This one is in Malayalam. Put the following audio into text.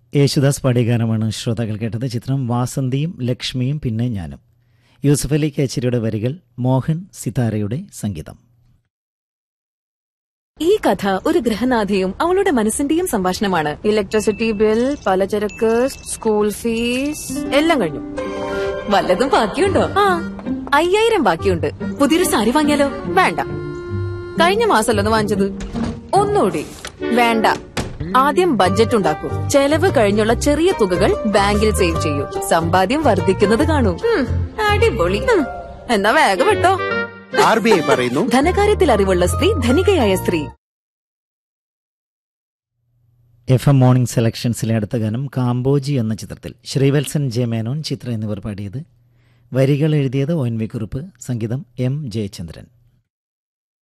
യേശുദാസ് പാടിയ ഗാനമാണ് ശ്രോതാക്കൾ കേട്ടത് ചിത്രം വാസന്തിയും ലക്ഷ്മിയും പിന്നെ ഞാനും യൂസഫ് അലി കേച്ചരിയുടെ വരികൾ മോഹൻ സിതാരയുടെ സംഗീതം ഈ കഥ ഒരു ഗൃഹനാഥയും അവളുടെ മനസ്സിന്റെയും സംഭാഷണമാണ് ഇലക്ട്രിസിറ്റി ബിൽ പലചരക്ക് സ്കൂൾ ഫീസ് എല്ലാം കഴിഞ്ഞു വല്ലതും ബാക്കിയുണ്ടോ ആ അയ്യായിരം ബാക്കിയുണ്ട് പുതിയൊരു സാരി വാങ്ങിയാലോ വേണ്ട കഴിഞ്ഞ മാസമല്ലോ ഒന്ന് വാങ്ങിച്ചത് ഒന്നുകൂടി വേണ്ട ആദ്യം ബഡ്ജറ്റ് ഉണ്ടാക്കൂ ചെലവ് കഴിഞ്ഞുള്ള ചെറിയ തുകകൾ ബാങ്കിൽ സേവ് ചെയ്യൂ സമ്പാദ്യം വർദ്ധിക്കുന്നത് കാണൂ ഉം, അടിപൊളി ഉം, എന്നാ വേഗം വിട്ടോ ആർ ബി ഐ പറയുന്നു ധനകാര്യത്തിൽ അറിവുള്ള സ്ത്രീ ധനികയായ സ്ത്രീ എഫ് എം മോർണിംഗ് സെലക്ഷൻസിലെ അടുത്ത ഗാനം കാമ്പോജി എന്ന ചിത്രത്തിൽ ശ്രീവത്സൻ ജെ മേനോൻ ചിത്ര എന്നിവർ പാടിയത് വരികൾ എഴുതിയത് ഒ എൻ വി കുറുപ്പ് സംഗീതം എം ജയചന്ദ്രൻ